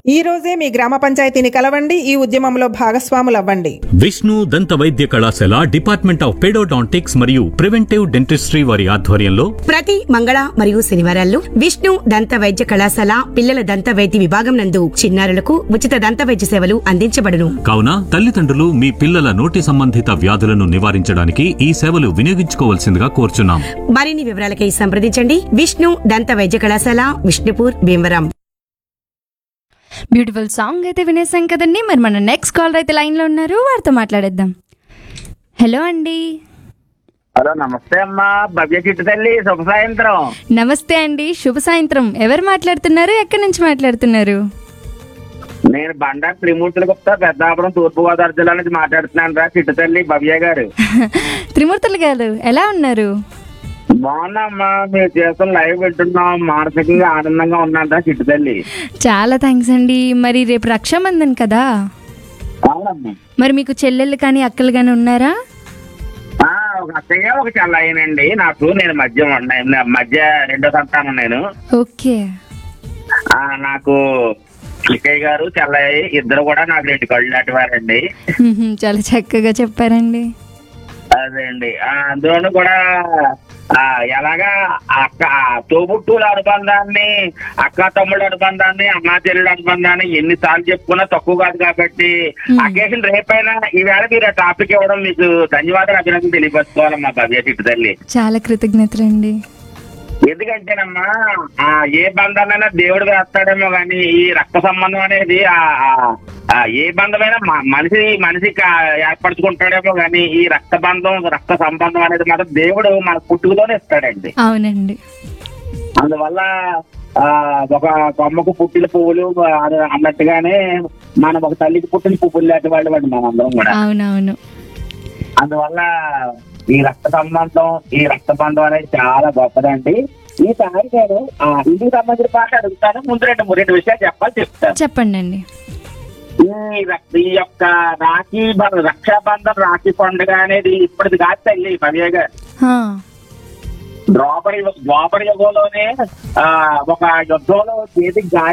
ఈ రోజే మీ గ్రామ పంచాయతీని కలవండి ఈ ఉద్యమంలో భాగస్వాములవ్వండి విష్ణు దంత వైద్య కళాశాల డిపార్ట్మెంట్ ఆఫ్ పెడోడాంటిక్స్ మరియు ప్రివెంటివ్ డెంటిస్ట్రీ వారి ఆధ్వర్యంలో ప్రతి మంగళ మరియు శనివారాల్లో విష్ణు దంత వైద్య కళాశాల పిల్లల దంత వైద్య విభాగం నందు చిన్నారులకు ఉచిత దంత వైద్య సేవలు అందించబడును కావున తల్లిదండ్రులు మీ పిల్లల నోటి సంబంధిత వ్యాధులను నివారించడానికి ఈ సేవలు వినియోగించుకోవాల్సిందిగా కోరుచున్నాం మరిన్ని వివరాలకై సంప్రదించండి విష్ణు దంత వైద్య కళాశాల విష్ణుపూర్ భీమవరం బ్యూటిఫుల్ సాంగ్ అయితే వినేసాం కదండి మరి మన నెక్స్ట్ కాలర్ అయితే లైన్లో ఉన్నారు వారితో మాట్లాడేద్దాం హలో అండి హలో నమస్తే అమ్మా భవ్య చిట్టు తల్లి శుభ సాయంత్రం నమస్తే అండి శుభ సాయంత్రం ఎవరు మాట్లాడుతున్నారు ఎక్కడి నుంచి మాట్లాడుతున్నారు నేను బండా త్రిమూర్తుల గుప్తా పెద్దాపురం తూర్పు గోదావరి జిల్లా నుంచి మాట్లాడుతున్నాను రా చిట్టు తల్లి భవ్య గారు త్రిమూర్తులు గారు ఎలా ఉన్నారు బాగున్నామ్మా మీరు చేస్తున్న లైవ్ వింటున్నాం మానసికంగా ఆనందంగా ఉన్నాను రా చిట్టు తల్లి చాలా థ్యాంక్స్ అండి మరి రేపు రక్షాబంధన్ కదా అవునమ్మా మరి మీకు చెల్లెళ్ళు కానీ అక్కలు కానీ ఉన్నారా ఆ, ఒక అత్తయ్య ఒక చెల్లయ్యనండి నాకు నేను మధ్య ఉన్న- మధ్య రెండో సంతానం నేను ఓకే ఆ, నాకు చిక్కయ్య గారు చెల్లయ్య ఇద్దరు కూడా నాకు రెండు కళ్ళు నాటివారండి మ్మ్హ్మ్. చాలా చక్కగా చెప్పారండి అదే అండి ఆ, అందులోనూ కూడా ఆ, ఎలాగా అక్క ఆ, తోబుట్టుల అనుబంధాన్ని అక్క తమ్ముళ్ళ అనుబంధాన్ని అన్నా చెల్లెల అనుబంధాన్ని ఎన్నిసార్లు చెప్పుకున్నా తక్కువ కాదు కాబట్టి అకేషన్ రేపైనా ఈవేళ మీరు ఆ టాపిక్ ఇవ్వడం మీకు ధన్యవాదాలు అభినందన తెలియపరచుకోవాలమ్మా భవ్య చిట్టు తల్లి చాలా కృతజ్ఞతలండి ఎందుకంటేనమ్మా ఆ ఏ బంధాన్నైనా దేవుడు వేస్తాడేమో కానీ ఈ రక్త సంబంధం అనేది ఆ ఆ- ఆ ఏ బంధమైనా మ- మనిషి మనిషికి ఆ ఏర్పరచుకుంటాడేమో కానీ ఈ రక్త బంధం రక్త సంబంధం అనేది మాత్రం దేవుడు మన పుట్టుకతోనే ఇస్తాడండి అవునండి అందువల్ల ఆ ఒక కొమ్మకు పుట్టిన పువ్వులు ఆ- అన్నట్టుగానే మనం ఒక తల్లికి పుట్టిన పువ్వులు లాంటి వాళ్ళు అండి మనందరం కూడా అవునవును అందువల్ల ఈ రక్త సంబంధం ఈ రక్త బంధం అనేది చాలా గొప్పదండి ఈసారి నేను ఆ ఇంటికి సంబంధించిన పాట అడుగుతాను ముందు రెండు రెండు విషయాలు చెప్పాలి చెప్తాను చెప్పండి అండి ఈ రక్- ఈ యొక్క రాఖీ బ- రక్షాబంధన్ రాఖీ పండుగ అనేది ఇప్పటిది కాదు తల్లి భవ్య గారు హా. ద్వాపర యుగ- ద్వాపర యుగంలోనే ఆ ఒక యుద్ధంలో చేతికి గాయం